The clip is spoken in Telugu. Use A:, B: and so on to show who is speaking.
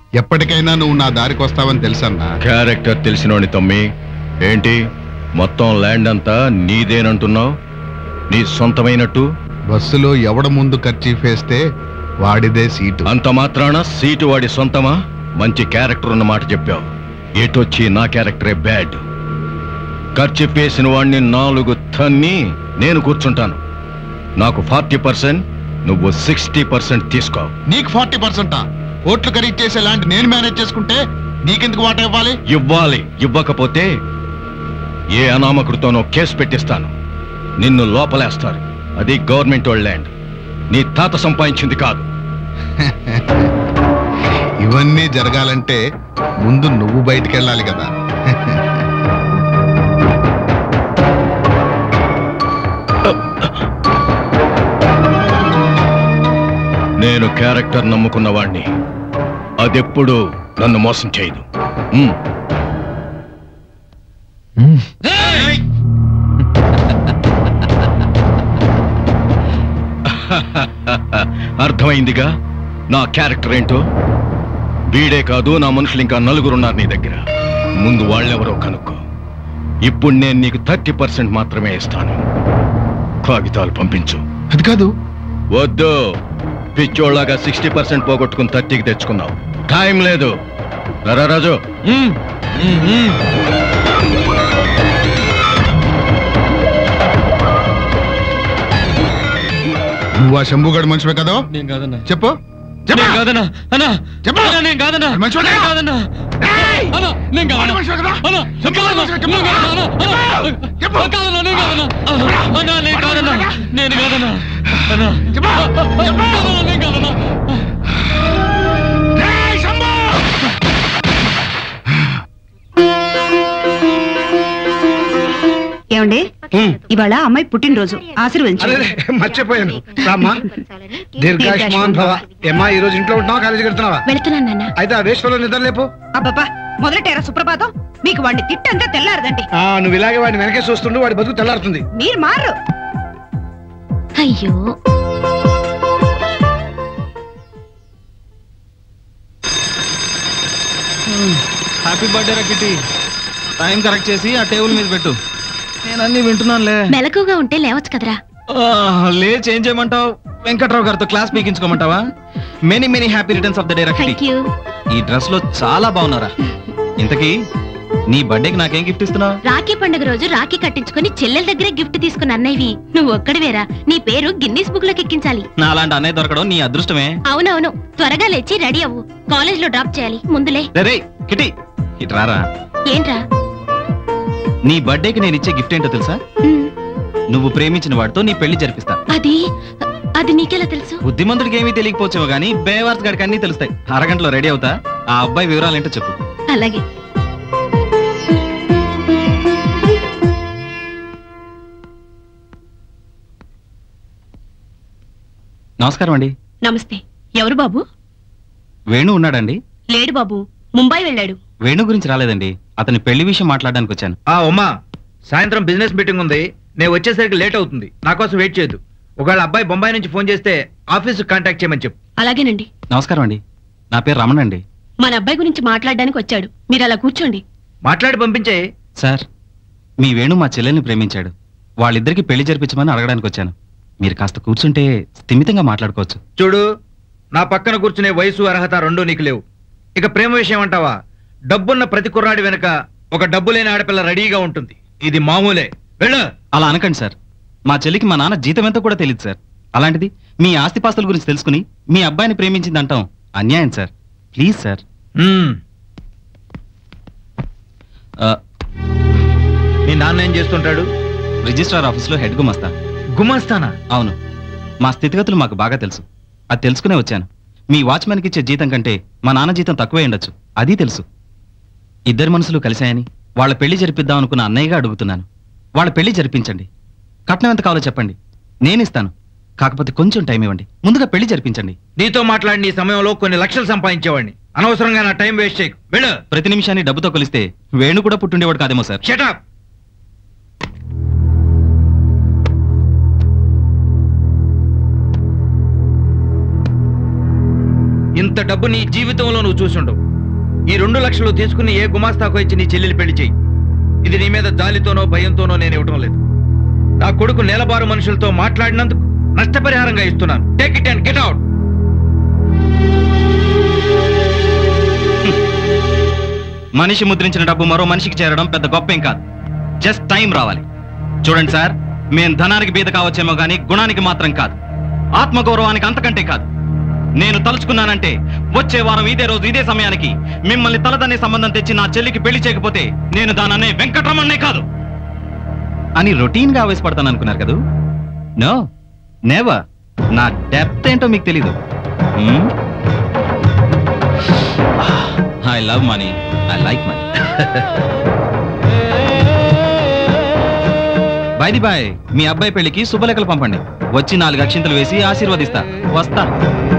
A: ఎప్పటికైనా నువ్వు నా దారికి వస్తావని తెలుసన్నా
B: క్యారెక్టర్ తెలిసినోని తమ్మి ఏంటి మొత్తం ల్యాండ్ అంతా నీదేనంటున్నావు నీ సొంతమైనట్టు
A: బస్సులో ఎవడ ముందు ఖర్చు వేస్తే వాడిదే సీటు
B: అంత మాత్రాన సీటు వాడి సొంతమా మంచి క్యారెక్టర్ ఉన్న మాట చెప్పావు ఎటొచ్చి నా క్యారెక్టరే బ్యాడ్ ఖర్చు పేసిన వాడిని నాలుగు తన్ని నేను కూర్చుంటాను నాకు ఫార్టీ పర్సెంట్ నువ్వు సిక్స్టీ పర్సెంట్ తీసుకో
A: నీకు ఫార్టీ పర్సెంటా ఓట్లు ఖరీదు చేసే లాంటి నేను మేనేజ్ చేసుకుంటే నీకెందుకు వాట ఇవ్వాలి
B: ఇవ్వాలి ఇవ్వకపోతే ఏ అనామకుడితోనో కేసు పెట్టిస్తాను నిన్ను లోపలేస్తారు అది గవర్నమెంట్ వాళ్ళ ల్యాండ్ నీ తాత సంపాదించింది కాదు
A: ఇవన్నీ జరగాలంటే ముందు నువ్వు బయటికి వెళ్ళాలి కదా
B: నేను క్యారెక్టర్ నమ్ముకున్న వాణ్ణి అదెప్పుడు నన్ను మోసం చేయదు ఉమ్. అర్థమైందిగా నా క్యారెక్టర్ ఏంటో వీడే కాదు నా మనుషులు ఇంకా నలుగురున్నారు నీ దగ్గర ముందు వాళ్ళెవరో కనుక్కో ఇప్పుడు నేను నీకు థర్టీ పర్సెంట్ మాత్రమే ఇస్తాను కాగితాలు పంపించు
A: అది కాదు
B: వద్దు పిచ్చోళ్ళగా సిక్స్టీ పర్సెంట్ పోగొట్టుకుని థర్టీకి తెచ్చుకున్నావు టైం లేదు రా రాజు
A: నువ్వు ఆ శంభుగడు మనిషివే కదా
C: నేను కాదన్నా
A: చెప్పు చెప్పు
C: నేను కాదన్నా అన్నా
A: చెప్పు.
C: అన్నా, నేను కాదన్నా
A: అది మంచివాడే.
C: నేను కాదన్నా అన్నా నేను కాదన్నా
A: వాడు మనిషివే కదా?
C: అన్నా నేను
A: చెప్పు,
C: కాదన్నా
A: చెప్పు.
C: నేను కాదన్నా అన్నా,
A: చెప్పు.
C: అన్నా కాదన్నా నేను కాదన్నా అన్నా, అన్నా నేను కాదన్నా నేను కాదన్నా అన్నా
A: చెప్పు. చెప్పు.
C: కాదన్నా, నేను కాదన్నా
A: రేయ్ శంభు!
D: ఏమండి ఇవాళ అమ్మాయి పుట్టినరోజు ఆశీర్వదించండి
E: అరే మర్చిపోయాను రామ్మా దీర్ఘాయుష్మాన్ భవ ఏమ్మా ఈ రోజు ఇంట్లో ఉంటున్నావా కాలేజీకి వెళ్తున్నావా
D: వెళ్తున్నాను నాన్న
E: అయితే ఆ వేశ్వలో నిద్ర లేపు
D: అబ్బబ్బా మొదలెట్టారా సుప్రభాతం మీకు వాడిని తిట్టంతా తెల్లారదండి
E: ఆ, నువ్వు ఇలాగే వాడిని వెనకే చూస్తుండు వాడి బతుకు తెల్లారుతుంది
D: మీరు మారు
F: అయ్యో
C: హ్యాపీ బర్త్డే రా కిట్టి టైం కరెక్ట్ చేసి ఆ టేబుల్ మీద పెట్టు నేను అన్ని వింటున్నానులే
F: మెలకుగా ఉంటే లేవచ్చు కదరా
C: ఆ, లే చేంజ్ చేయమంటావు వెంకట్రావు గారితో క్లాస్ పీకించుకోమంటావా many many happy returns of the day రా
F: థ్యాంక్
C: కిట్టి
F: యూ
C: ఈ డ్రెస్ లో చాలా బాగున్నారా ఇంతకీ నీ బర్త్డేకి నాకేం గిఫ్ట్ ఇస్తున్నావు
F: రాఖీ పండుగ రోజు రాఖీ కట్టించుకొని చెల్లెల దగ్గరే గిఫ్ట్ తీసుకున్న అన్నయ్యవి నువ్వు ఒక్కడివేరా నీ పేరు గిన్నీస్ బుక్ లోకి ఎక్కించాలి
C: నా అలాంటి అన్నయ్య దొరకడం నీ అదృష్టమే
F: అవునవును త్వరగా లేచి రెడీ అవ్వు కాలేజ్ లో డ్రాప్ చేయాలి ముందులే
C: రే రే కిటి ఇటు రారా
F: ఏంట్రా
C: నీ బర్త్డేకి నేను ఇచ్చే గిఫ్ట్ ఏంటో తెలుసా
F: ఉమ్,
C: నువ్వు ప్రేమించిన వాడితో నీ పెళ్లి జరిపిస్తా
F: అది అది నీకెలా తెలుసు
C: బుద్ధిమంతుడికి ఏమీ తెలియకపోవచ్చేమో కానీ బేవార్స్ గడికి అన్ని తెలుస్తాయి అరగంటలో రెడీ అవుతా ఆ అబ్బాయి వివరాలు ఏంటో చెప్పు
F: అలాగే
C: నమస్కారం అండి
D: నమస్తే ఎవరు బాబు
C: వేణు ఉన్నాడండి
D: లేడు బాబు ముంబై వెళ్ళాడు
C: వేణు గురించి రాలేదండి అతని పెళ్లి విషయం మాట్లాడడానికి వచ్చాను
E: ఆ ఉమ్మా సాయంత్రం బిజినెస్ మీటింగ్ ఉంది నేను వచ్చేసరికి లేట్ అవుతుంది నా కోసం వెయిట్ చేయొద్దు ఒకవేళ అబ్బాయి బొంబాయి నుంచి ఫోన్ చేస్తే ఆఫీస్ కాంటాక్ట్ చేయమని చెప్పు
D: అలాగేనండి
C: నమస్కారం అండి నా పేరు రమణ అండి
D: మన అబ్బాయి గురించి మాట్లాడడానికి వచ్చాడు మీరు అలా కూర్చోండి
E: మాట్లాడి పంపించే
C: సార్ మీ వేణు మా చెల్లెల్ని ప్రేమించాడు వాళ్ళిద్దరికి పెళ్లి జరిపించమని అడగడానికి వచ్చాను మీరు కాస్త కూర్చుంటే స్థిమితంగా మాట్లాడుకోవచ్చు
E: చూడు నా పక్కన కూర్చునే వయసు అర్హత రెండూ నీకు లేవు ఇక ప్రేమ విషయం అంటావా డబ్బున్న ప్రతి కుర్రాడి వెనుక ఒక డబ్బు లేని ఆడపిల్ల రెడీగా ఉంటుంది ఇది మామూలే వెళ్ళు
C: అలా అనకండి సార్ మా చెల్లికి మా నాన్న జీతం ఎంతో కూడా తెలియదు సార్ అలాంటిది మీ ఆస్తిపాస్తుల గురించి తెలుసుకుని మీ అబ్బాయిని ప్రేమించింది అంటాం అన్యాయం సార్ ప్లీజ్ సార్
E: మ్మ్.
C: ఆ,
E: మీ నాన్న ఏం చేస్తుంటాడు
C: రిజిస్ట్రార్ ఆఫీస్లో హెడ్ గుమస్తా
E: గుమాస్తానా
C: అవును మా స్థితిగతులు మాకు బాగా తెలుసు అది తెలుసుకునే వచ్చాను మీ వాచ్మెన్కి ఇచ్చే జీతం కంటే మా నాన్న జీతం తక్కువే ఉండొచ్చు అది తెలుసు ఇద్దరు మనసులు కలిశాయని వాళ్ళ పెళ్లి జరిపిద్దాం అనుకున్న అన్నయ్యగా అడుగుతున్నాను వాళ్ళ పెళ్లి జరిపించండి కట్నం ఎంత కావాలో చెప్పండి నేను ఇస్తాను కాకపోతే కొంచెం టైం ఇవ్వండి ముందుగా పెళ్లి జరిపించండి
E: నీతో మాట్లాడిన ఈ సమయంలో కొన్ని లక్షలు సంపాదించేవాడిని అనవసరంగా నా టైం వేస్ట్ చేయకు వెళ్ళు
C: ప్రతి నిమిషాన్ని డబ్బుతో కొలిస్తే వేణు కూడా పుట్టుండేవాడు కాదేమో సార్
E: షటప్ ఇంత డబ్బు నీ జీవితంలో నువ్వు చూసుండవు ఈ రెండు లక్షలు తీసుకుని ఏ గుమాస్తాకు ఇచ్చి నీ చెల్లెలు పెళ్లి చేయి ఇది నీ మీద జాలితోనో భయంతోనో నేను ఇవ్వటం లేదు నా కొడుకు నేలబారు మనుషులతో మాట్లాడినందుకు నష్టపరిహారంగా ఇస్తున్నాను take it and get out
C: మనిషి ముద్రించిన డబ్బు మరో మనిషికి చేరడం పెద్ద గొప్పేం కాదు జస్ట్ టైం రావాలి చూడండి సార్ మేం ధనానికి బీద కావచ్చేమో గానీ గుణానికి మాత్రం కాదు ఆత్మగౌరవానికి అంతకంటే కాదు నేను తలుచుకున్నానంటే వచ్చే వారం ఇదే రోజు ఇదే సమయానికి మిమ్మల్ని తలదన్నే సంబంధం తెచ్చి నా చెల్లికి పెళ్లి చేయకపోతే నేను దానన్నే వెంకటరమణ్ణే కాదు అని రొటీన్ గా ఆవేశపడతాను అనుకున్నారు కదా నో నెవర్ నా డెప్త్ ఏంటో మీకు తెలీదు I love money I like money by the bye మీ అబ్బాయి పెళ్లికి శుభలేఖలు పంపండి వచ్చి నాలుగు అక్షింతలు వేసి ఆశీర్వదిస్తా వస్తా